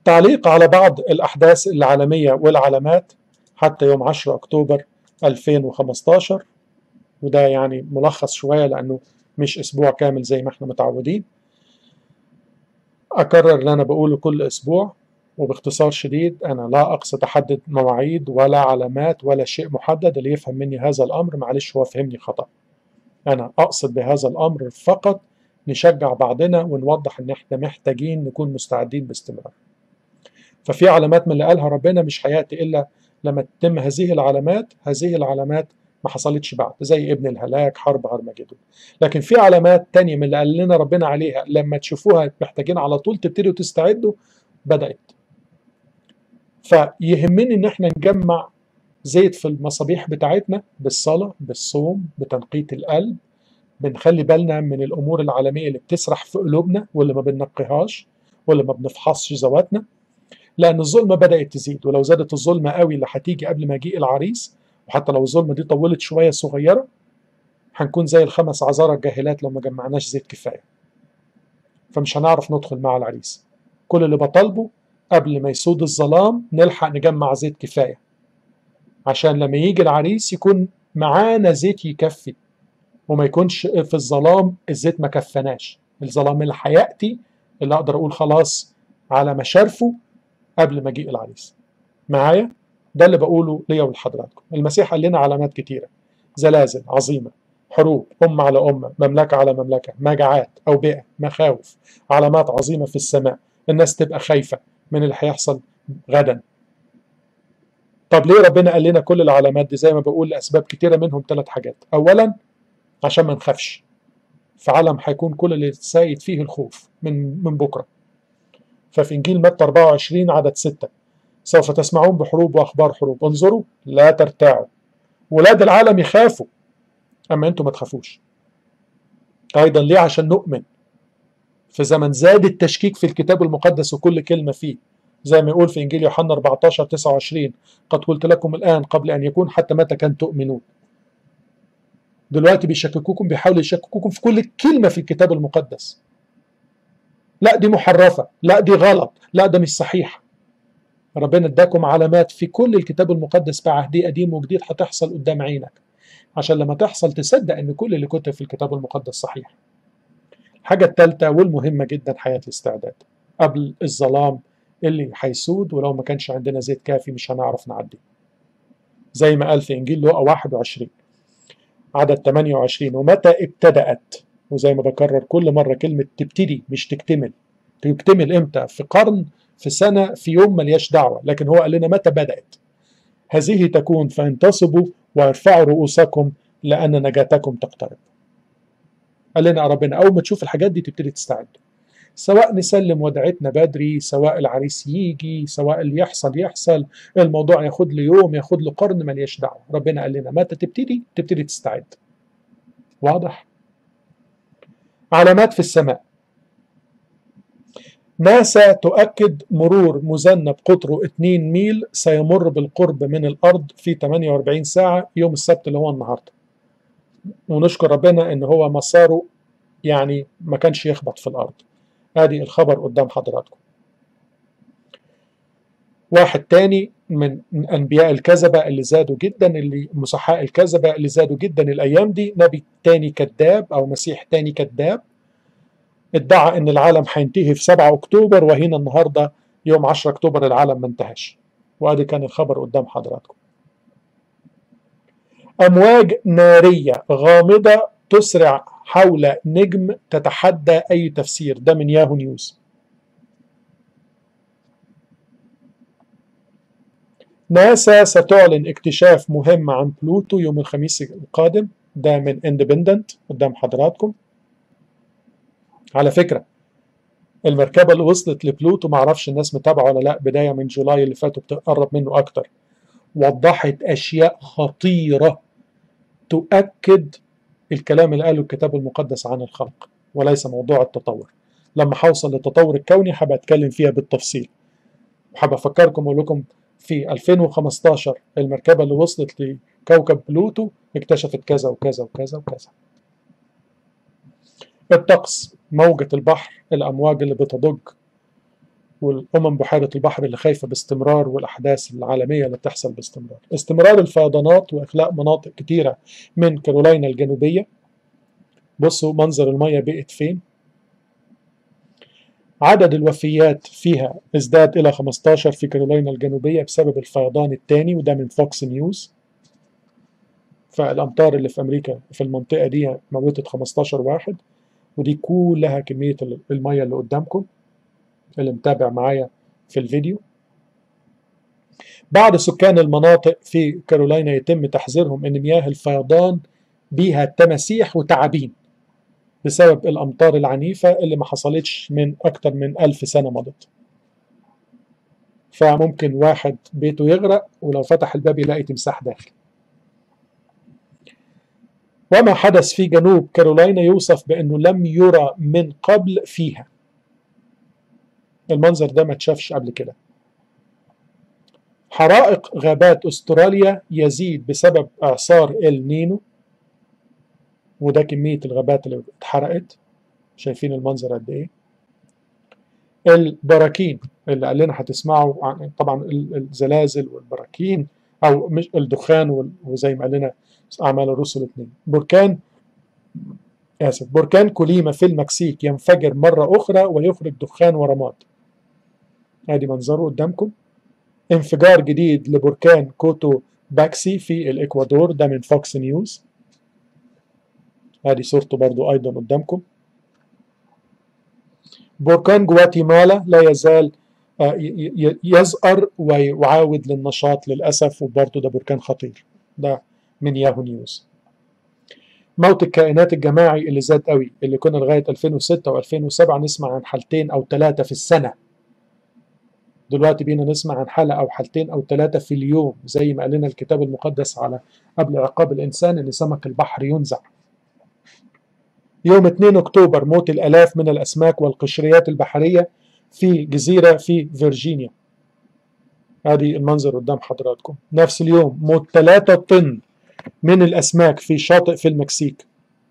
تعليق على بعض الأحداث العالمية والعلامات حتى يوم 10 أكتوبر 2015 وده يعني ملخص شوية لأنه مش أسبوع كامل زي ما احنا متعودين أكرر اللي أنا بقوله كل أسبوع وباختصار شديد أنا لا أقصد أحدد مواعيد ولا علامات ولا شيء محدد اللي يفهم مني هذا الأمر معلش هو فهمني خطأ أنا أقصد بهذا الأمر فقط نشجع بعضنا ونوضح إن إحنا محتاجين نكون مستعدين باستمرار ففي علامات من اللي قالها ربنا مش هيأتي إلا لما تتم هذه العلامات هذه العلامات ما حصلتش بعد زي ابن الهلاك حرب هرمجدون لكن في علامات تانية من اللي قال لنا ربنا عليها لما تشوفوها محتاجين على طول تبتدوا تستعدوا بدأت فيهمني ان احنا نجمع زيت في المصابيح بتاعتنا بالصلاة بالصوم بتنقية القلب بنخلي بالنا من الأمور العالمية اللي بتسرح في قلوبنا واللي ما بننقيهاش واللي ما بنفحصش ذواتنا لأن الظلمة بدأت تزيد ولو زادت الظلمة قوي اللي هتيجي قبل ما يجيء العريس وحتى لو الظلمة دي طولت شوية صغيرة هنكون زي الخمس عذارى الجاهلات لو ما جمعناش زيت كفاية فمش هنعرف ندخل مع العريس كل اللي بطالبه قبل ما يسود الظلام نلحق نجمع زيت كفاية عشان لما يجي العريس يكون معانا زيت يكفي وما يكونش في الظلام الزيت ما كفناش الظلام اللي هيأتي اللي أقدر أقول خلاص على مشارفه قبل ما يجيء العريس معايا ده اللي بقوله ليا ولحضراتكم المسيح قال لنا علامات كتيرة زلازل عظيمة حروب أمة على أمة مملكة على مملكة مجاعات أوبئة مخاوف علامات عظيمة في السماء الناس تبقى خايفة من اللي هيحصل غدا طب ليه ربنا قال لنا كل العلامات دي زي ما بقول لأسباب كتيرة منهم ثلاث حاجات أولا عشان ما نخافش في عالم هيكون كل اللي سايد فيه الخوف من من بكرة ففي إنجيل متى 24 عدد 6 سوف تسمعون بحروب وأخبار حروب انظروا لا ترتاعوا ولاد العالم يخافوا أما أنتم ما تخافوش أيضا ليه عشان نؤمن في زمن زاد التشكيك في الكتاب المقدس وكل كلمة فيه زي ما يقول في إنجيل يوحنا 14 29 قد قلت لكم الآن قبل أن يكون حتى متى كان تؤمنون دلوقتي بيشككوكم بيحاولوا يشككوكم في كل كلمة في الكتاب المقدس لا دي محرفة لا دي غلط لا ده مش صحيح ربنا اداكم علامات في كل الكتاب المقدس بعهدي قديم وجديد هتحصل قدام عينك عشان لما تحصل تصدق ان كل اللي كتب في الكتاب المقدس صحيح الحاجة الثالثة والمهمة جدا حياة الاستعداد قبل الظلام اللي هيسود ولو ما كانش عندنا زيت كافي مش هنعرف نعدي زي ما قال في انجيل لوقا 21 عدد 28 ومتى ابتدأت وزي ما بكرر كل مرة كلمة تبتدي مش تكتمل تكتمل امتى في قرن في سنة في يوم ملياش دعوة لكن هو قال لنا متى بدأت هذه تكون فانتصبوا وارفعوا رؤوسكم لأن نجاتكم تقترب قال لنا ربنا أول ما تشوف الحاجات دي تبتدي تستعد سواء نسلم ودعتنا بدري سواء العريس يجي سواء اللي يحصل يحصل الموضوع ياخد له يوم ياخد له قرن ملياش دعوة ربنا قال لنا متى تبتدي تبتدي تستعد واضح علامات في السماء ناسا تؤكد مرور مذنب قطره 2 ميل سيمر بالقرب من الأرض في 48 ساعة يوم السبت اللي هو النهاردة ونشكر ربنا ان هو مساره يعني ما كانش يخبط في الأرض ادي الخبر قدام حضراتكم واحد تاني من انبياء الكذبه اللي زادوا جدا اللي مسحاء الكذبه اللي زادوا جدا الايام دي نبي تاني كذاب او مسيح تاني كذاب ادعى ان العالم هينتهي في 7 اكتوبر وهنا النهارده يوم 10 اكتوبر العالم ما انتهاش وادي كان الخبر قدام حضراتكم امواج ناريه غامضه تسرع حول نجم تتحدى اي تفسير ده من ياهو نيوز ناسا ستعلن اكتشاف مهم عن بلوتو يوم الخميس القادم ده من اندبندنت قدام حضراتكم على فكرة المركبة اللي وصلت لبلوتو معرفش الناس متابعة ولا لا بداية من جولاي اللي فاتوا بتقرب منه أكتر وضحت أشياء خطيرة تؤكد الكلام اللي قاله الكتاب المقدس عن الخلق وليس موضوع التطور لما هوصل للتطور الكوني هبقى اتكلم فيها بالتفصيل وحابب افكركم اقول لكم في 2015 المركبه اللي وصلت لكوكب بلوتو اكتشفت كذا وكذا وكذا وكذا الطقس موجة البحر الأمواج اللي بتضج والأمم بحيرة البحر اللي خايفة باستمرار والأحداث العالمية اللي بتحصل باستمرار استمرار الفيضانات وإخلاء مناطق كتيرة من كارولينا الجنوبية بصوا منظر المية بقت فين عدد الوفيات فيها ازداد إلى 15 في كارولينا الجنوبية بسبب الفيضان الثاني وده من فوكس نيوز فالأمطار اللي في أمريكا في المنطقة دي موتت 15 واحد ودي كلها كمية المية اللي قدامكم اللي متابع معايا في الفيديو بعض سكان المناطق في كارولينا يتم تحذيرهم ان مياه الفيضان بيها تماسيح وتعابين بسبب الامطار العنيفة اللي ما حصلتش من اكتر من ألف سنة مضت فممكن واحد بيته يغرق ولو فتح الباب يلاقي تمساح داخل وما حدث في جنوب كارولينا يوصف بأنه لم يرى من قبل فيها المنظر ده ما اتشافش قبل كده حرائق غابات استراليا يزيد بسبب اعصار النينو وده كمية الغابات اللي اتحرقت شايفين المنظر قد ايه البراكين اللي قال لنا هتسمعوا عن طبعا الزلازل والبراكين او مش الدخان وزي ما قال لنا اعمال الرسل الاثنين بركان اسف بركان كوليما في المكسيك ينفجر مره اخرى ويخرج دخان ورماد ادي منظره قدامكم انفجار جديد لبركان كوتو باكسي في الاكوادور ده من فوكس نيوز ادي صورته برضو ايضا قدامكم بركان جواتيمالا لا يزال يزأر ويعاود للنشاط للأسف وبرضه ده بركان خطير ده من ياهو نيوز موت الكائنات الجماعي اللي زاد قوي اللي كنا لغاية 2006 و2007 نسمع عن حالتين أو ثلاثة في السنة دلوقتي بينا نسمع عن حالة أو حالتين أو ثلاثة في اليوم زي ما قال لنا الكتاب المقدس على قبل عقاب الإنسان إن سمك البحر ينزع يوم 2 أكتوبر موت الآلاف من الأسماك والقشريات البحرية في جزيرة في فيرجينيا ادي المنظر قدام حضراتكم نفس اليوم موت 3 طن من الأسماك في شاطئ في المكسيك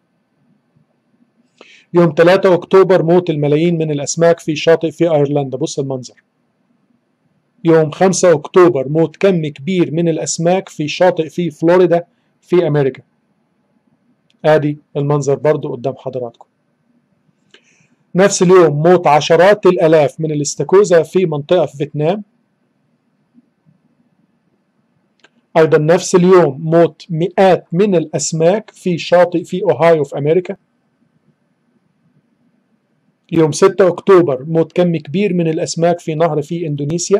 يوم 3 أكتوبر موت الملايين من الأسماك في شاطئ في أيرلندا بص المنظر يوم 5 أكتوبر موت كم كبير من الأسماك في شاطئ في فلوريدا في أمريكا ادي المنظر برضو قدام حضراتكم نفس اليوم موت عشرات الآلاف من الاستاكوزا في منطقة في فيتنام أيضا نفس اليوم موت مئات من الأسماك في شاطئ في أوهايو في أمريكا يوم 6 أكتوبر موت كم كبير من الأسماك في نهر في إندونيسيا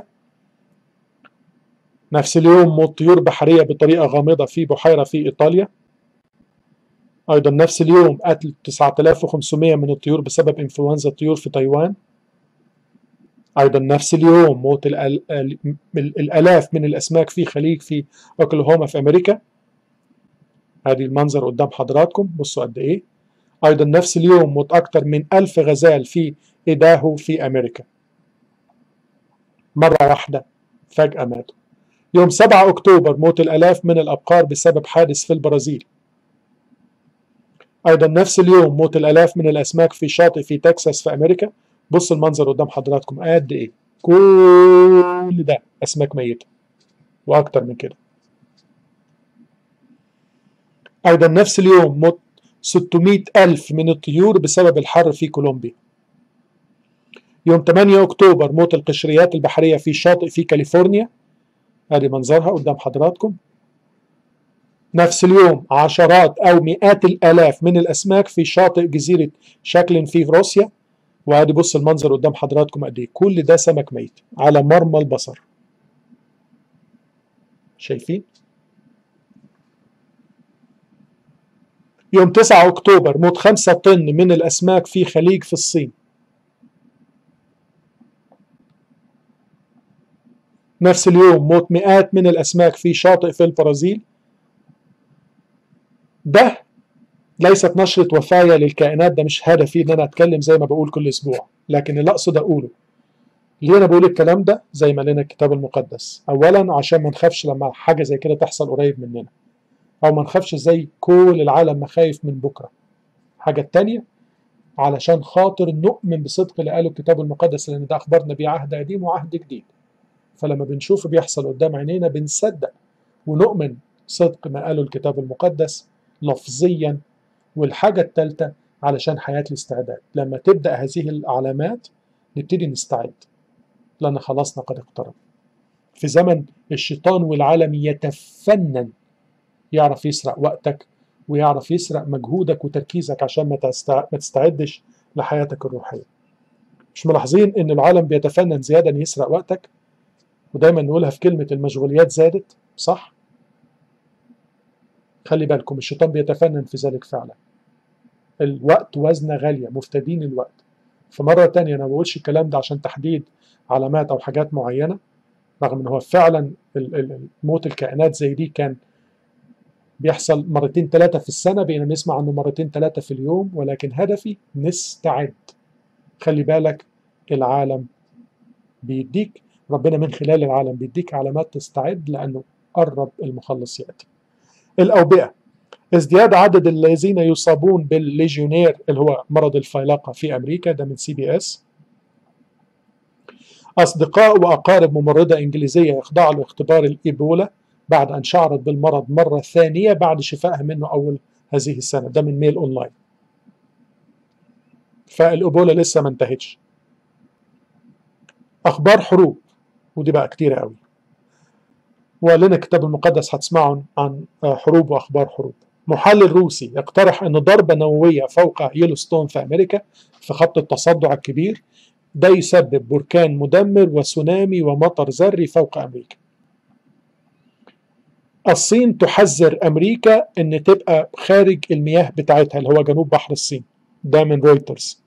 نفس اليوم موت طيور بحرية بطريقة غامضة في بحيرة في إيطاليا أيضا نفس اليوم قتل 9500 من الطيور بسبب إنفلونزا الطيور في تايوان أيضا نفس اليوم موت الآلاف من الأسماك في خليج في أوكلاهوما في أمريكا هذه المنظر قدام حضراتكم بصوا قد إيه أيضا نفس اليوم موت أكثر من ألف غزال في إيداهو في أمريكا مرة واحدة فجأة ماتوا يوم 7 أكتوبر موت الآلاف من الأبقار بسبب حادث في البرازيل أيضا نفس اليوم موت الآلاف من الأسماك في شاطئ في تكساس في أمريكا بص المنظر قدام حضراتكم قد إيه كل ده أسماك ميتة وأكتر من كده أيضا نفس اليوم موت 600 ألف من الطيور بسبب الحر في كولومبيا يوم 8 أكتوبر موت القشريات البحرية في شاطئ في كاليفورنيا ادي منظرها قدام حضراتكم نفس اليوم عشرات أو مئات الآلاف من الأسماك في شاطئ جزيرة شاكلين في روسيا وادي بص المنظر قدام حضراتكم قد ايه كل ده سمك ميت على مرمى البصر شايفين يوم 9 أكتوبر موت 5 طن من الأسماك في خليج في الصين نفس اليوم موت مئات من الأسماك في شاطئ في البرازيل ده ليست نشرة وفاية للكائنات ده مش هدفي ان انا اتكلم زي ما بقول كل اسبوع لكن اللي اقصد اقوله ليه انا بقول الكلام ده زي ما لنا الكتاب المقدس اولا عشان ما نخافش لما حاجة زي كده تحصل قريب مننا او ما نخافش زي كل العالم مخايف من بكرة الحاجة التانية علشان خاطر نؤمن بصدق اللي قاله الكتاب المقدس لان ده اخبارنا بيه عهد قديم وعهد جديد فلما بنشوفه بيحصل قدام عينينا بنصدق ونؤمن صدق ما قاله الكتاب المقدس لفظيا والحاجة الثالثة علشان حياة الاستعداد لما تبدأ هذه العلامات نبتدي نستعد لأن خلاصنا قد اقترب في زمن الشيطان والعالم يتفنن يعرف يسرق وقتك ويعرف يسرق مجهودك وتركيزك عشان ما ما تستعدش لحياتك الروحية مش ملاحظين ان العالم بيتفنن زيادة ان يسرق وقتك ودايما نقولها في كلمة المشغوليات زادت صح خلي بالكم الشيطان بيتفنن في ذلك فعلا الوقت وزنه غالية مفتدين الوقت فمرة تانية أنا ما بقولش الكلام ده عشان تحديد علامات أو حاجات معينة رغم إن هو فعلا موت الكائنات زي دي كان بيحصل مرتين ثلاثة في السنة بقينا نسمع عنه مرتين ثلاثة في اليوم ولكن هدفي نستعد خلي بالك العالم بيديك ربنا من خلال العالم بيديك علامات تستعد لأنه قرب المخلص يأتي الأوبئة ازدياد عدد الذين يصابون بالليجيونير اللي هو مرض الفيلاقة في أمريكا ده من سي بي اس أصدقاء وأقارب ممرضة إنجليزية يخضعوا لاختبار الإيبولا بعد أن شعرت بالمرض مرة ثانية بعد شفائها منه أول هذه السنة ده من ميل أونلاين فالإيبولا لسه ما انتهتش أخبار حروب ودي بقى كتيرة قوي ولنا الكتاب المقدس هتسمعوا عن حروب وأخبار حروب محلل روسي يقترح أن ضربة نووية فوق يلوستون في أمريكا في خط التصدع الكبير ده يسبب بركان مدمر وسونامي ومطر ذري فوق أمريكا الصين تحذر أمريكا أن تبقى خارج المياه بتاعتها اللي هو جنوب بحر الصين ده من رويترز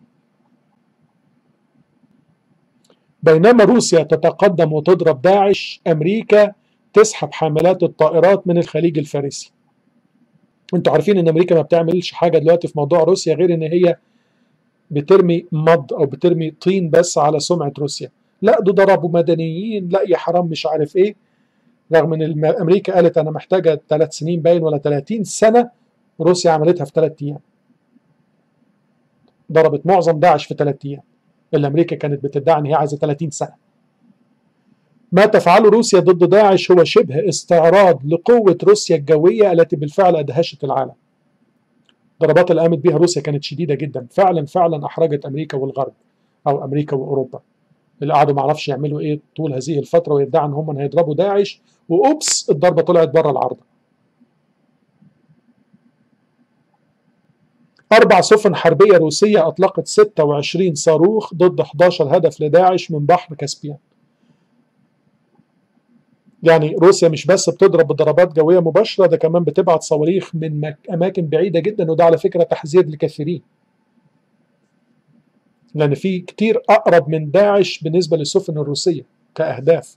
بينما روسيا تتقدم وتضرب داعش أمريكا تسحب حاملات الطائرات من الخليج الفارسي انتوا عارفين ان امريكا ما بتعملش حاجه دلوقتي في موضوع روسيا غير ان هي بترمي مض او بترمي طين بس على سمعه روسيا لا دول ضربوا مدنيين لا يا حرام مش عارف ايه رغم ان امريكا قالت انا محتاجه ثلاث سنين باين ولا 30 سنه روسيا عملتها في ثلاث ايام ضربت معظم داعش في ثلاث ايام اللي امريكا كانت بتدعي ان هي عايزه 30 سنه ما تفعله روسيا ضد داعش هو شبه استعراض لقوة روسيا الجوية التي بالفعل أدهشت العالم ضربات اللي قامت بها روسيا كانت شديدة جدا فعلا فعلا أحرجت أمريكا والغرب أو أمريكا وأوروبا اللي قعدوا ما عرفش يعملوا إيه طول هذه الفترة ويدعوا إن هم هيضربوا داعش وأوبس الضربة طلعت بره العرض أربع سفن حربية روسية أطلقت 26 صاروخ ضد 11 هدف لداعش من بحر كاسبيان يعني روسيا مش بس بتضرب بضربات جوية مباشرة ده كمان بتبعت صواريخ من أماكن بعيدة جدا وده على فكرة تحذير لكثيرين لأن في كتير أقرب من داعش بالنسبة للسفن الروسية كأهداف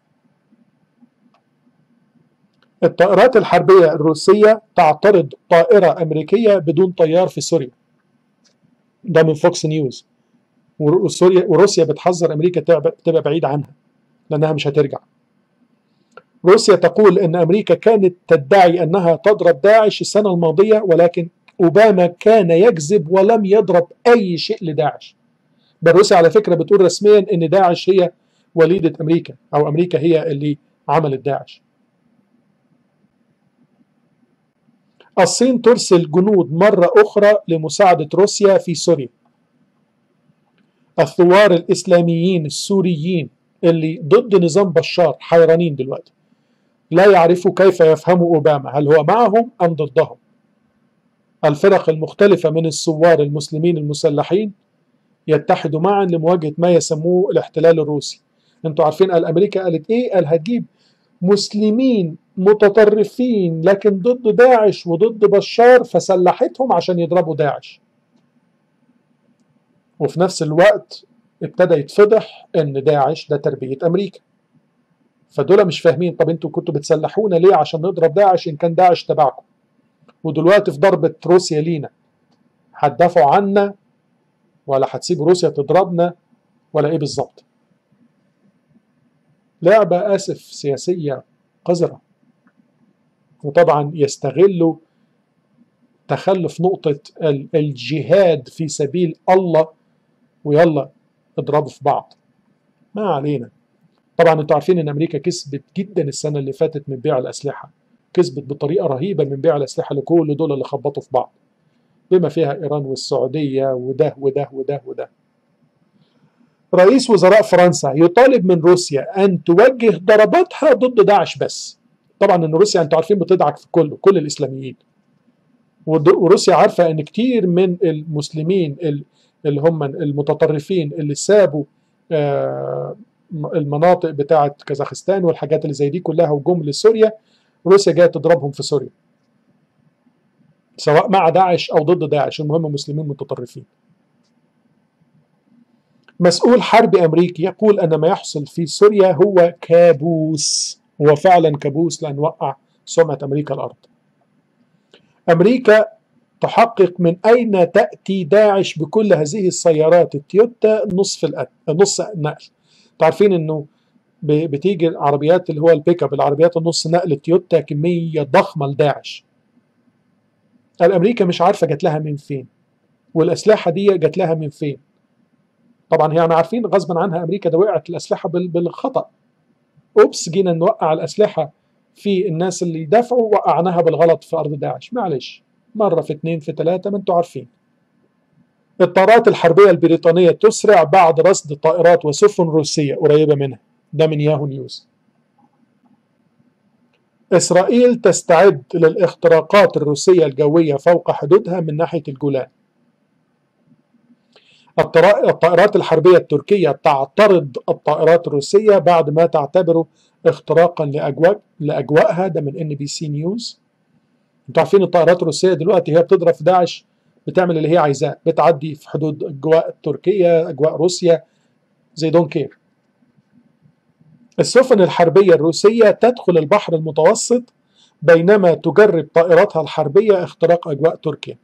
الطائرات الحربية الروسية تعترض طائرة أمريكية بدون طيار في سوريا ده من فوكس نيوز وسوريا وروسيا بتحذر أمريكا تبقى بعيد عنها لأنها مش هترجع روسيا تقول ان امريكا كانت تدعي انها تضرب داعش السنه الماضيه ولكن اوباما كان يكذب ولم يضرب اي شيء لداعش. بل روسيا على فكره بتقول رسميا ان داعش هي وليده امريكا او امريكا هي اللي عملت داعش. الصين ترسل جنود مره اخرى لمساعده روسيا في سوريا. الثوار الاسلاميين السوريين اللي ضد نظام بشار حيرانين دلوقتي. لا يعرفوا كيف يفهموا أوباما هل هو معهم أم ضدهم الفرق المختلفة من الثوار المسلمين المسلحين يتحدوا معا لمواجهة ما يسموه الاحتلال الروسي انتوا عارفين قال أمريكا قالت إيه قال هتجيب مسلمين متطرفين لكن ضد داعش وضد بشار فسلحتهم عشان يضربوا داعش وفي نفس الوقت ابتدى يتفضح ان داعش ده تربية امريكا فدول مش فاهمين طب انتوا كنتوا بتسلحونا ليه عشان نضرب داعش ان كان داعش تبعكم ودلوقتي في ضربة روسيا لينا هتدافعوا عنا ولا هتسيبوا روسيا تضربنا ولا ايه بالظبط لعبة اسف سياسية قذرة وطبعا يستغلوا تخلف نقطة الجهاد في سبيل الله ويلا اضربوا في بعض ما علينا طبعا انتوا عارفين ان امريكا كسبت جدا السنة اللي فاتت من بيع الاسلحة كسبت بطريقة رهيبة من بيع الاسلحة لكل دول اللي خبطوا في بعض بما فيها ايران والسعودية وده وده وده وده رئيس وزراء فرنسا يطالب من روسيا ان توجه ضرباتها ضد داعش بس طبعا ان روسيا انتوا عارفين بتدعك في كله كل الاسلاميين وروسيا عارفه ان كتير من المسلمين اللي هم المتطرفين اللي سابوا المناطق بتاعه كازاخستان والحاجات اللي زي دي كلها وجم لسوريا روسيا جايه تضربهم في سوريا سواء مع داعش او ضد داعش المهم مسلمين متطرفين مسؤول حربي امريكي يقول ان ما يحصل في سوريا هو كابوس هو فعلا كابوس لان وقع سمعه امريكا الارض امريكا تحقق من اين تاتي داعش بكل هذه السيارات التويوتا نصف الأ... نص نقل تعرفين انه بتيجي العربيات اللي هو البيك اب العربيات النص نقل التويوتا كميه ضخمه لداعش الامريكا مش عارفه جات لها من فين والاسلحه دي جات لها من فين طبعا هي انا عارفين غصبا عنها امريكا ده وقعت الاسلحه بالخطا اوبس جينا نوقع الاسلحه في الناس اللي يدافعوا وقعناها بالغلط في ارض داعش معلش مره في اثنين في ثلاثه ما انتم عارفين الطائرات الحربيه البريطانيه تسرع بعد رصد طائرات وسفن روسيه قريبه منها ده من ياهو نيوز اسرائيل تستعد للاختراقات الروسيه الجويه فوق حدودها من ناحيه الجولان الطائرات الحربية التركية تعترض الطائرات الروسية بعد ما تعتبره اختراقا لأجواء لأجواءها ده من ان بي سي نيوز انتوا عارفين الطائرات الروسية دلوقتي هي بتضرب في داعش بتعمل اللي هي عايزاه بتعدي في حدود أجواء التركية أجواء روسيا زي دون كير السفن الحربية الروسية تدخل البحر المتوسط بينما تجرب طائراتها الحربية اختراق أجواء تركيا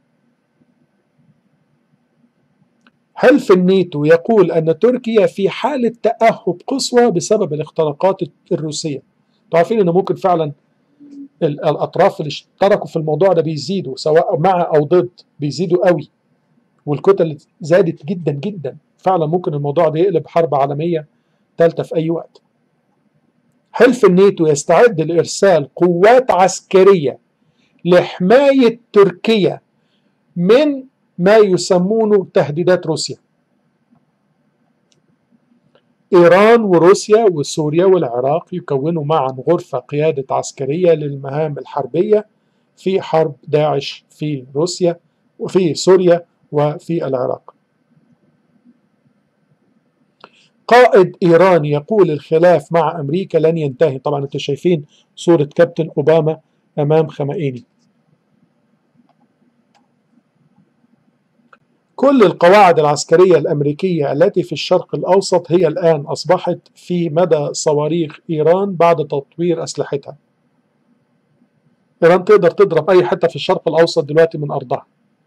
حلف الناتو يقول أن تركيا في حالة تأهب قصوى بسبب الاختراقات الروسية عارفين أنه ممكن فعلا الأطراف اللي اشتركوا في الموضوع ده بيزيدوا سواء مع أو ضد بيزيدوا قوي والكتل زادت جدا جدا فعلا ممكن الموضوع ده يقلب حرب عالمية ثالثة في أي وقت حلف الناتو يستعد لإرسال قوات عسكرية لحماية تركيا من ما يسمونه تهديدات روسيا إيران وروسيا وسوريا والعراق يكونوا معا غرفة قيادة عسكرية للمهام الحربية في حرب داعش في روسيا وفي سوريا وفي العراق قائد إيران يقول الخلاف مع أمريكا لن ينتهي طبعا أنتم شايفين صورة كابتن أوباما أمام خمائيني كل القواعد العسكرية الأمريكية التي في الشرق الأوسط هي الآن أصبحت في مدى صواريخ إيران بعد تطوير أسلحتها إيران تقدر تضرب أي حتة في الشرق الأوسط دلوقتي من أرضها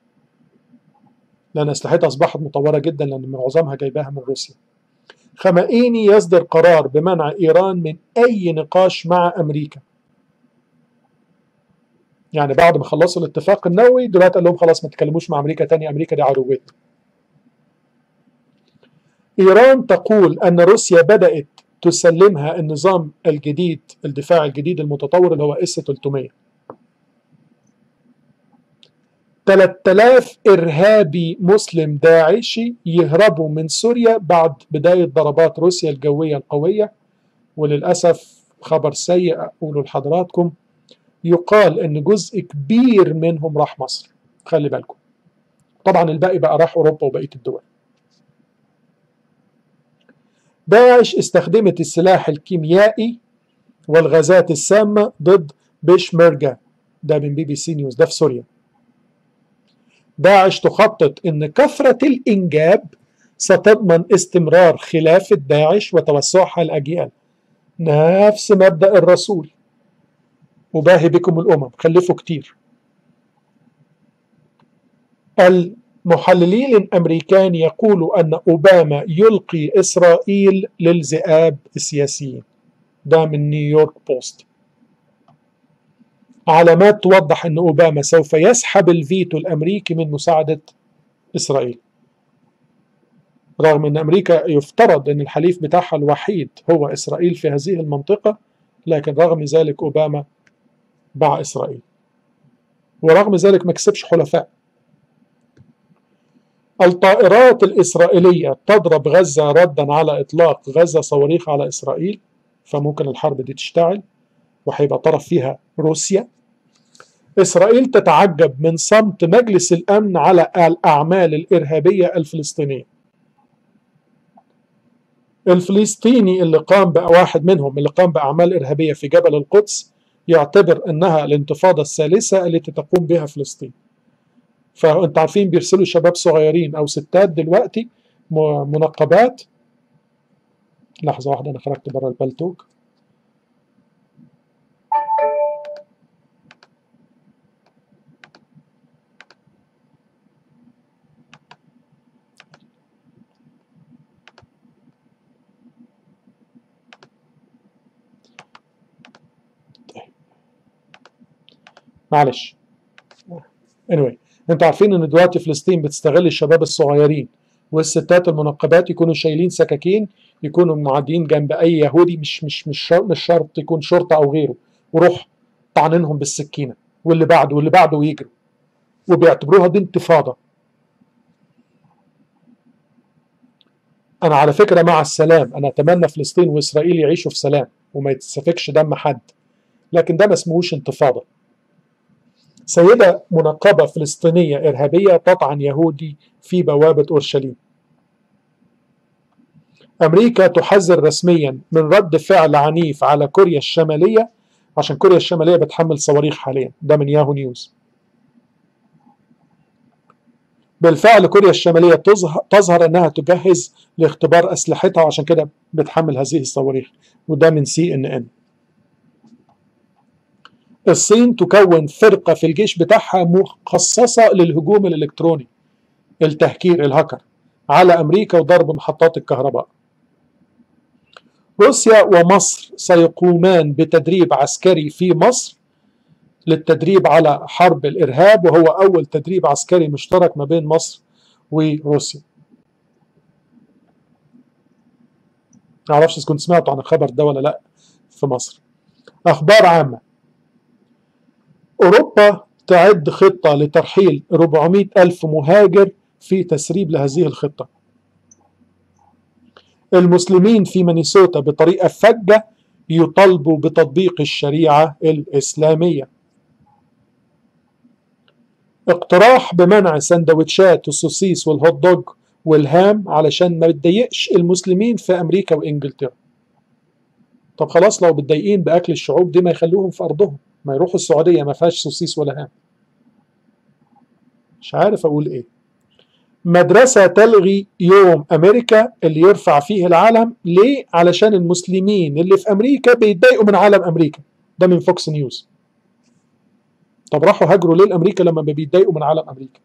لأن أسلحتها أصبحت مطورة جدا لأن معظمها جايباها من روسيا خمائيني يصدر قرار بمنع إيران من أي نقاش مع أمريكا يعني بعد ما خلصوا الاتفاق النووي دلوقتي قال لهم خلاص ما تتكلموش مع امريكا تاني امريكا دي عدوتنا. ايران تقول ان روسيا بدات تسلمها النظام الجديد الدفاع الجديد المتطور اللي هو اس 300. 3000 ارهابي مسلم داعشي يهربوا من سوريا بعد بدايه ضربات روسيا الجويه القويه وللاسف خبر سيء اقوله لحضراتكم يقال ان جزء كبير منهم راح مصر خلي بالكم طبعا الباقي بقى راح اوروبا وبقيه الدول داعش استخدمت السلاح الكيميائي والغازات السامه ضد بيشمرجا ده من بي بي سي نيوز ده في سوريا داعش تخطط ان كثره الانجاب ستضمن استمرار خلافه داعش وتوسعها الاجيال نفس مبدا الرسول أباهي بكم الأمم خلفوا كتير المحللين الأمريكان يقولوا أن أوباما يلقي إسرائيل للذئاب السياسيين ده من نيويورك بوست علامات توضح أن أوباما سوف يسحب الفيتو الأمريكي من مساعدة إسرائيل رغم أن أمريكا يفترض أن الحليف بتاعها الوحيد هو إسرائيل في هذه المنطقة لكن رغم ذلك أوباما باع إسرائيل ورغم ذلك ما كسبش حلفاء الطائرات الإسرائيلية تضرب غزة ردا على إطلاق غزة صواريخ على إسرائيل فممكن الحرب دي تشتعل وهيبقى طرف فيها روسيا إسرائيل تتعجب من صمت مجلس الأمن على الأعمال الإرهابية الفلسطينية الفلسطيني اللي قام بواحد منهم اللي قام بأعمال إرهابية في جبل القدس يعتبر أنها الانتفاضة الثالثة التي تقوم بها فلسطين فأنت عارفين بيرسلوا شباب صغيرين أو ستات دلوقتي منقبات لحظة واحدة أنا خرجت بره البلتوك معلش anyway انتوا عارفين ان دلوقتي فلسطين بتستغل الشباب الصغيرين والستات المنقبات يكونوا شايلين سكاكين يكونوا معديين جنب اي يهودي مش مش مش شرط, مش شرط يكون شرطه او غيره وروح طعنينهم بالسكينه واللي بعده واللي بعده ويجروا وبيعتبروها دي انتفاضه انا على فكره مع السلام انا اتمنى فلسطين واسرائيل يعيشوا في سلام وما يتسفكش دم حد لكن ده ما اسمهوش انتفاضه سيدة منقبة فلسطينية إرهابية تطعن يهودي في بوابة أورشليم أمريكا تحذر رسميا من رد فعل عنيف على كوريا الشمالية عشان كوريا الشمالية بتحمل صواريخ حاليا ده من ياهو نيوز بالفعل كوريا الشمالية تظهر أنها تجهز لاختبار أسلحتها وعشان كده بتحمل هذه الصواريخ وده من سي ان ان الصين تكون فرقة في الجيش بتاعها مخصصة للهجوم الإلكتروني التهكير الهكر على أمريكا وضرب محطات الكهرباء روسيا ومصر سيقومان بتدريب عسكري في مصر للتدريب على حرب الإرهاب وهو أول تدريب عسكري مشترك ما بين مصر وروسيا معرفش إذا كنت سمعتوا عن الخبر ده ولا لأ في مصر أخبار عامة أوروبا تعد خطة لترحيل 400 ألف مهاجر في تسريب لهذه الخطة المسلمين في مينيسوتا بطريقة فجة يطالبوا بتطبيق الشريعة الإسلامية اقتراح بمنع سندوتشات السوسيس والهوت دوج والهام علشان ما بتضايقش المسلمين في أمريكا وإنجلترا طب خلاص لو بتضايقين بأكل الشعوب دي ما يخلوهم في أرضهم ما يروحوا السعودية ما فيهاش سوسيس ولا هام مش عارف أقول إيه مدرسة تلغي يوم أمريكا اللي يرفع فيه العلم ليه؟ علشان المسلمين اللي في أمريكا بيتضايقوا من علم أمريكا ده من فوكس نيوز طب راحوا هاجروا ليه لأمريكا لما بيتضايقوا من علم أمريكا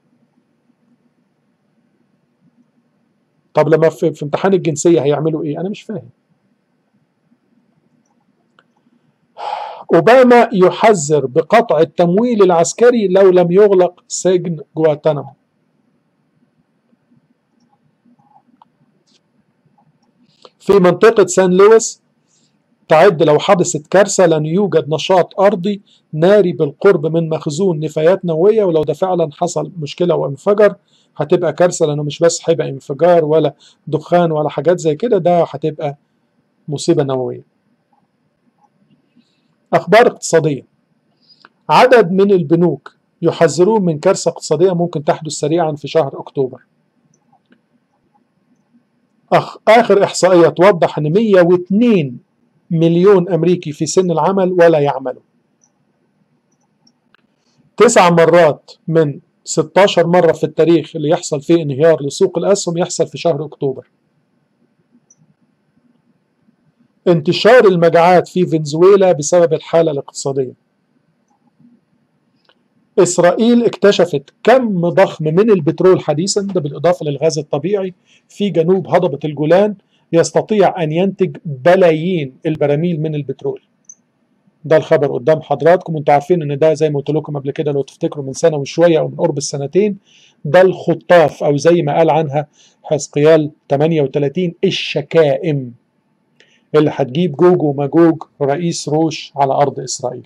طب لما في, في امتحان الجنسية هيعملوا إيه؟ أنا مش فاهم أوباما يحذر بقطع التمويل العسكري لو لم يغلق سجن جواتانامو في منطقة سان لويس تعد لو حدثت كارثة لن يوجد نشاط أرضي ناري بالقرب من مخزون نفايات نووية ولو ده فعلا حصل مشكلة وانفجر هتبقى كارثة لأنه مش بس هيبقى انفجار ولا دخان ولا حاجات زي كده ده هتبقى مصيبة نووية أخبار اقتصادية عدد من البنوك يحذرون من كارثة اقتصادية ممكن تحدث سريعا في شهر أكتوبر أخ آخر إحصائية توضح أن 102 مليون أمريكي في سن العمل ولا يعملوا تسع مرات من 16 مرة في التاريخ اللي يحصل فيه انهيار لسوق الأسهم يحصل في شهر أكتوبر انتشار المجاعات في فنزويلا بسبب الحالة الاقتصادية إسرائيل اكتشفت كم ضخم من البترول حديثا ده بالإضافة للغاز الطبيعي في جنوب هضبة الجولان يستطيع أن ينتج بلايين البراميل من البترول ده الخبر قدام حضراتكم انتوا عارفين ان ده زي ما قلت لكم قبل كده لو تفتكروا من سنه وشويه او من قرب السنتين ده الخطاف او زي ما قال عنها حزقيال 38 الشكائم اللي هتجيب جوج وماجوج رئيس روش على ارض اسرائيل.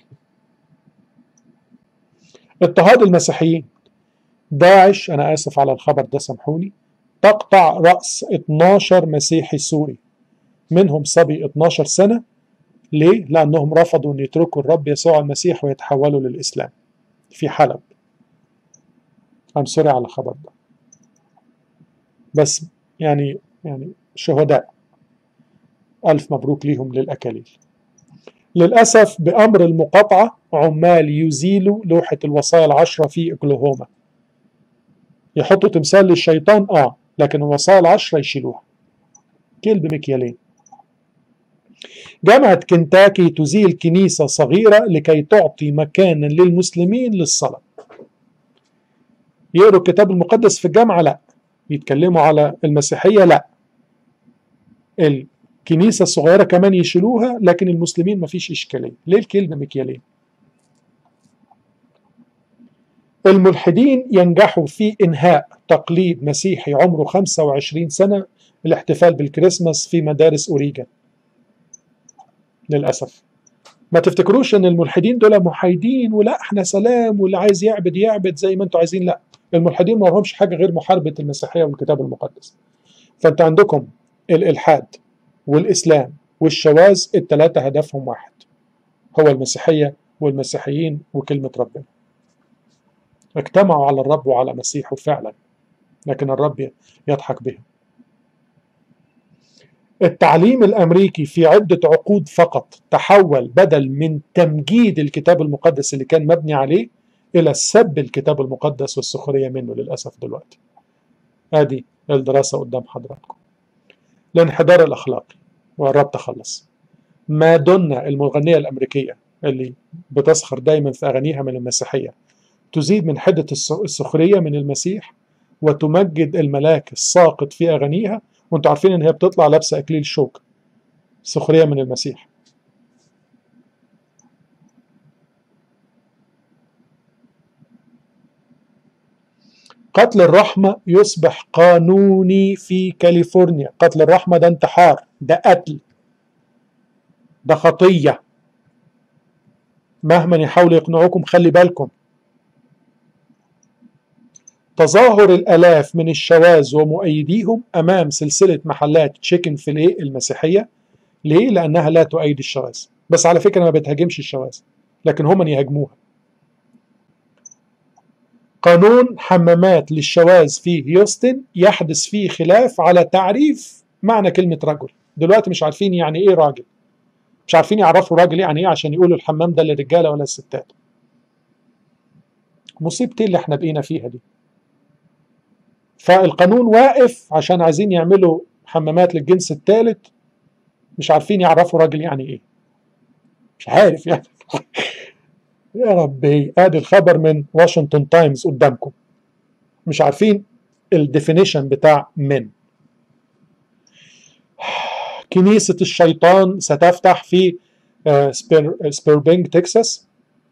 اضطهاد المسيحيين داعش انا اسف على الخبر ده سامحوني تقطع راس 12 مسيحي سوري منهم صبي 12 سنه ليه؟ لانهم رفضوا ان يتركوا الرب يسوع المسيح ويتحولوا للاسلام في حلب. ام سوري على الخبر ده. بس يعني يعني شهداء ألف مبروك ليهم للأكاليل للأسف بأمر المقاطعة عمال يزيلوا لوحة الوصايا العشرة في أكلوهوما يحطوا تمثال للشيطان آه لكن الوصايا العشرة يشيلوها كيل بمكيالين جامعة كنتاكي تزيل كنيسة صغيرة لكي تعطي مكانا للمسلمين للصلاة يقروا الكتاب المقدس في الجامعة لا يتكلموا على المسيحية لا الكنيسة الصغيرة كمان يشيلوها لكن المسلمين مفيش إشكالية ليه الكلمة مكيالين الملحدين ينجحوا في إنهاء تقليد مسيحي عمره 25 سنة الاحتفال بالكريسماس في مدارس أوريجا للأسف ما تفتكروش ان الملحدين دول محايدين ولا احنا سلام واللي عايز يعبد يعبد زي ما انتم عايزين لا الملحدين ما لهمش حاجه غير محاربه المسيحيه والكتاب المقدس فانت عندكم الالحاد والاسلام والشواذ الثلاثه هدفهم واحد هو المسيحيه والمسيحيين وكلمه ربنا اجتمعوا على الرب وعلى مسيحه فعلا لكن الرب يضحك بهم التعليم الامريكي في عده عقود فقط تحول بدل من تمجيد الكتاب المقدس اللي كان مبني عليه الى سب الكتاب المقدس والسخريه منه للاسف دلوقتي. ادي الدراسه قدام حضراتكم. الانحدار الاخلاقي وقربت اخلص. مادونا المغنيه الامريكيه اللي بتسخر دايما في اغانيها من المسيحيه تزيد من حده السخريه من المسيح وتمجد الملاك الساقط في اغانيها وانتوا عارفين ان هي بتطلع لابسه اكليل شوك سخريه من المسيح قتل الرحمة يصبح قانوني في كاليفورنيا قتل الرحمة ده انتحار ده قتل ده خطية مهما يحاولوا يقنعوكم خلي بالكم تظاهر الآلاف من الشواذ ومؤيديهم أمام سلسلة محلات تشيكن فيليه المسيحية ليه؟ لأنها لا تؤيد الشواذ بس على فكرة ما بتهاجمش الشواذ لكن هم يهاجموها قانون حمامات للشواذ في هيوستن يحدث فيه خلاف على تعريف معنى كلمة رجل دلوقتي مش عارفين يعني ايه راجل مش عارفين يعرفوا راجل يعني ايه عشان يقولوا الحمام ده للرجالة ولا الستات مصيبتي اللي احنا بقينا فيها دي فالقانون واقف عشان عايزين يعملوا حمامات للجنس الثالث مش عارفين يعرفوا راجل يعني ايه مش عارف يعني يا ربي ادي الخبر من واشنطن تايمز قدامكم مش عارفين الديفينيشن بتاع من كنيسة الشيطان ستفتح في سبير سبيربينج تكساس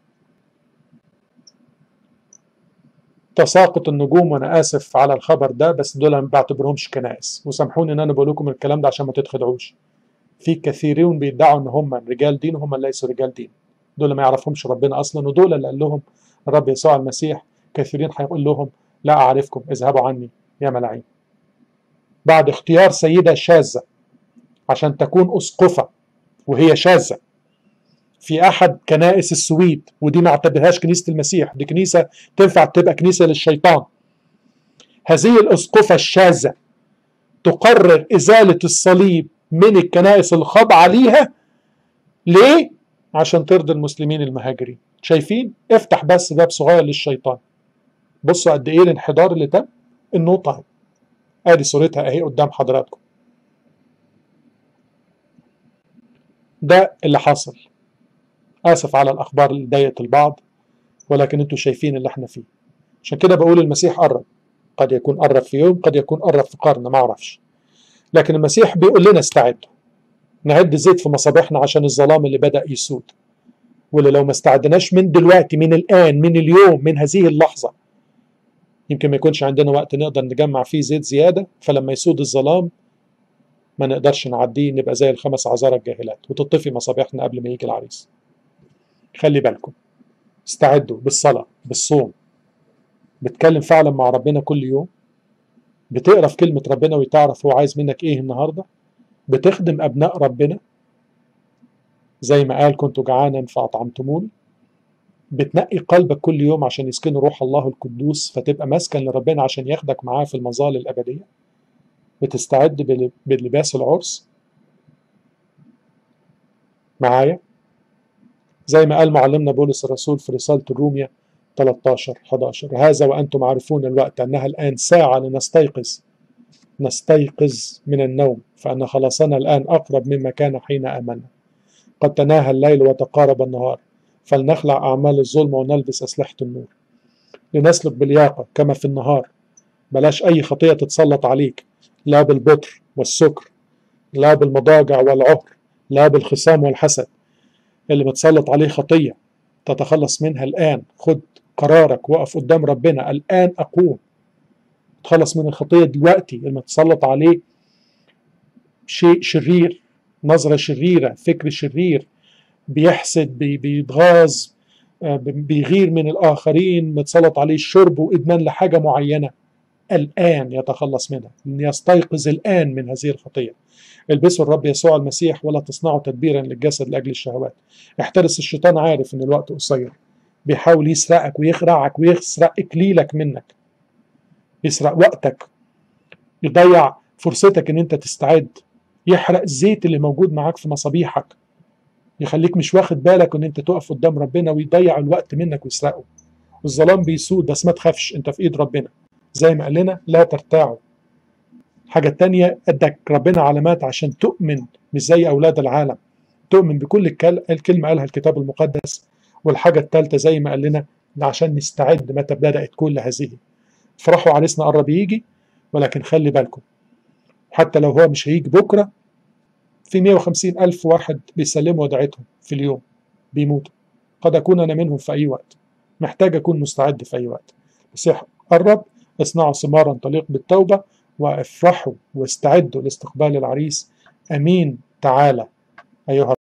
تساقط النجوم وانا اسف على الخبر ده بس دول ما بعتبرهمش كنائس وسامحوني ان انا بقول لكم الكلام ده عشان ما تتخدعوش في كثيرون بيدعوا ان هم رجال دين وهم ليسوا رجال دين دول ما يعرفهمش ربنا اصلا ودول اللي قال لهم الرب يسوع المسيح كثيرين هيقول لهم لا اعرفكم اذهبوا عني يا ملاعين بعد اختيار سيده شاذه عشان تكون اسقفه وهي شاذه في احد كنائس السويد ودي ما اعتبرهاش كنيسه المسيح دي كنيسه تنفع تبقى كنيسه للشيطان هذه الاسقفه الشاذه تقرر ازاله الصليب من الكنائس الخاضعه ليها ليه عشان ترضي المسلمين المهاجرين شايفين افتح بس باب صغير للشيطان بصوا قد ايه الانحدار اللي تم النقطه ادي صورتها اهي قدام حضراتكم ده اللي حصل اسف على الاخبار اللي ضايقت البعض ولكن انتوا شايفين اللي احنا فيه عشان كده بقول المسيح قرب قد يكون قرب في يوم قد يكون قرب في قرن ما اعرفش لكن المسيح بيقول لنا استعدوا نعد زيت في مصابيحنا عشان الظلام اللي بدا يسود واللي لو ما استعدناش من دلوقتي من الآن من اليوم من هذه اللحظة يمكن ما يكونش عندنا وقت نقدر نجمع فيه زيت زيادة فلما يسود الظلام ما نقدرش نعديه نبقى زي الخمس عذارى الجاهلات وتطفي مصابيحنا قبل ما يجي العريس خلي بالكم استعدوا بالصلاة بالصوم بتكلم فعلا مع ربنا كل يوم بتقرا في كلمة ربنا وتعرف هو عايز منك ايه النهاردة بتخدم أبناء ربنا زي ما قال كنت جعانا فأطعمتموني بتنقي قلبك كل يوم عشان يسكن روح الله القدوس فتبقى مسكن لربنا عشان ياخدك معاه في المظال الأبدية بتستعد بلباس العرس معايا زي ما قال معلمنا بولس الرسول في رسالة الرومية 13 11 هذا وأنتم عارفون الوقت أنها الآن ساعة لنستيقظ نستيقظ من النوم فأن خلاصنا الآن أقرب مما كان حين آمنا قد تناهى الليل وتقارب النهار فلنخلع أعمال الظلم ونلبس أسلحة النور لنسلك بلياقة كما في النهار بلاش أي خطية تتسلط عليك لا بالبطر والسكر لا بالمضاجع والعهر لا بالخصام والحسد اللي متسلط عليه خطية تتخلص منها الآن خد قرارك وقف قدام ربنا الآن أقوم تخلص من الخطية دلوقتي اللي متسلط عليه شيء شرير نظرة شريرة فكر شرير بيحسد بي بيتغاظ بيغير من الآخرين متسلط عليه الشرب وإدمان لحاجة معينة الآن يتخلص منها يستيقظ الآن من هذه الخطية البسوا الرب يسوع المسيح ولا تصنعوا تدبيرا للجسد لأجل الشهوات احترس الشيطان عارف ان الوقت قصير بيحاول يسرقك ويخرعك ويسرق اكليلك منك يسرق وقتك يضيع فرصتك ان انت تستعد يحرق الزيت اللي موجود معاك في مصابيحك يخليك مش واخد بالك ان انت تقف قدام ربنا ويضيع الوقت منك ويسرقه الظلام بيسود بس ما تخافش انت في ايد ربنا زي ما قال لنا لا ترتاعوا الحاجة التانية ادك ربنا علامات عشان تؤمن مش زي اولاد العالم تؤمن بكل الكلمة قالها الكتاب المقدس والحاجة الثالثة زي ما قال لنا عشان نستعد متى بدأت كل هذه فرحوا عريسنا قرب يجي ولكن خلي بالكم حتى لو هو مش هيجي بكرة في 150 ألف واحد بيسلموا ودعتهم في اليوم بيموتوا قد أكون أنا منهم في أي وقت محتاج أكون مستعد في أي وقت المسيح قرب اصنعوا ثمارا تليق بالتوبة وافرحوا واستعدوا لاستقبال العريس أمين تعالى أيها